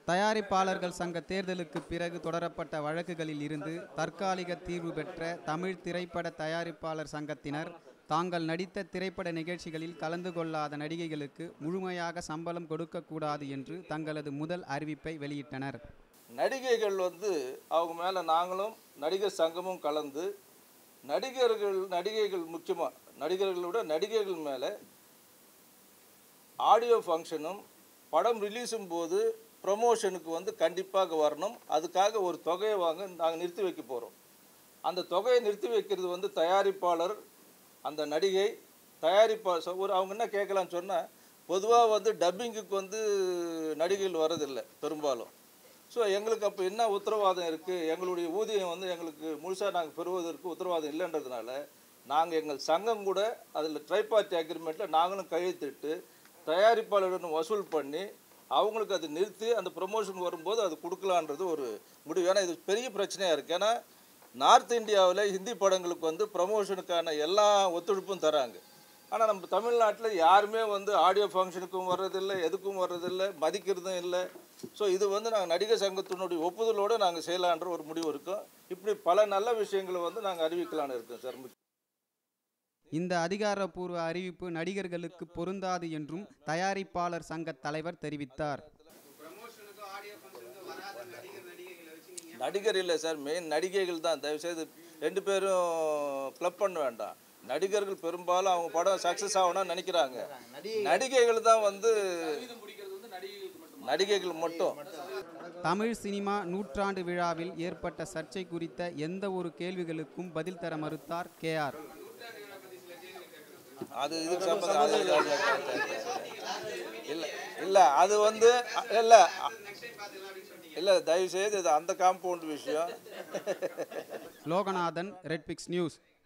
தயாரிப்பாளர்கள் சங்க தேர்தலுக்கு பிறகு தொடரப்பட்ட வழக்குகளில் இருந்து தற்காலிக தீர்வு பெற்ற தமிழ் திரைப்பட தயாரிப்பாளர் சங்கத்தினர் தாங்கள் நடித்த திரைப்பட நிகழ்ச்சிகளில் கலந்து கொள்ளாத நடிகைகளுக்கு முழுமையாக சம்பளம் கொடுக்கக்கூடாது என்று தங்களது முதல் அறிவிப்பை வெளியிட்டனர் நடிகைகள் வந்து அவங்க மேலே நாங்களும் நடிகர் சங்கமும் கலந்து நடிகர்கள் நடிகைகள் முக்கியமாக நடிகர்களோட நடிகைகள் மேலே ஆடியோ ஃபங்க்ஷனும் படம் ரிலீஸும் போது ப்ரமோஷனுக்கு வந்து கண்டிப்பாக வரணும் அதுக்காக ஒரு தொகையை வாங்க நாங்கள் நிறுத்தி வைக்க போகிறோம் அந்த தொகையை நிறுத்தி வைக்கிறது வந்து தயாரிப்பாளர் அந்த நடிகை தயாரிப்பா சொ- ஒரு அவங்க என்ன கேட்கலான்னு சொன்னால் பொதுவாக வந்து டப்பிங்குக்கு வந்து நடிகைகள் வரதில்லை பெரும்பாலும் ஸோ எங்களுக்கு அப்போ என்ன உத்தரவாதம் இருக்குது எங்களுடைய ஊதியம் வந்து எங்களுக்கு முழுசாக நாங்கள் பெறுவதற்கு உத்தரவாதம் இல்லைன்றதுனால நாங்கள் எங்கள் சங்கம் கூட அதில் ட்ரைபார்ட்டி அக்ரிமெண்ட்டில் நாங்களும் கையெழுத்திட்டு தயாரிப்பாளருடன் வசூல் பண்ணி அவங்களுக்கு அது நிறுத்தி அந்த ப்ரொமோஷன் வரும்போது அது கொடுக்கலான்றது ஒரு முடிவு ஏன்னா இது பெரிய பிரச்சனையாக இருக்குது ஏன்னா நார்த் இந்தியாவில் ஹிந்தி படங்களுக்கு வந்து ப்ரமோஷனுக்கான எல்லா ஒத்துழைப்பும் தராங்க ஆனால் நம்ம தமிழ்நாட்டில் யாருமே வந்து ஆடியோ ஃபங்க்ஷனுக்கும் வர்றதில்லை எதுக்கும் வர்றதில்லை மதிக்கிறதும் இல்லை ஸோ இது வந்து நாங்கள் நடிகர் சங்கத்தினுடைய ஒப்புதலோடு நாங்கள் செய்யலான்ற ஒரு முடிவு இருக்கோம் இப்படி பல நல்ல விஷயங்களை வந்து நாங்கள் அறிவிக்கலான்னு இருக்கோம் சார் இந்த அதிகாரப்பூர்வ அறிவிப்பு நடிகர்களுக்கு பொருந்தாது என்றும் தயாரிப்பாளர் சங்க தலைவர் தெரிவித்தார் நடிகர் இல்லை சார் மெயின் நடிகைகள் தான் தயவுசெய்து ரெண்டு பேரும் கிளப் பண்ண வேண்டாம் நடிகர்கள் பெரும்பாலும் அவங்க படம் சக்ஸஸ் ஆகணும்னு நினைக்கிறாங்க நடிகைகள் தான் வந்து நடிகைகள் மட்டும் தமிழ் சினிமா நூற்றாண்டு விழாவில் ஏற்பட்ட சர்ச்சை குறித்த எந்த ஒரு கேள்விகளுக்கும் பதில் தர மறுத்தார் கேஆர் அது இதுக்கு சம்பந்தம் அது இல்லை இல்லை அது வந்து இல்லை இல்லை தயவுசெய்து இது அந்த காம்பவுண்ட் விஷயம் லோகநாதன் ரெட்பிக்ஸ் நியூஸ்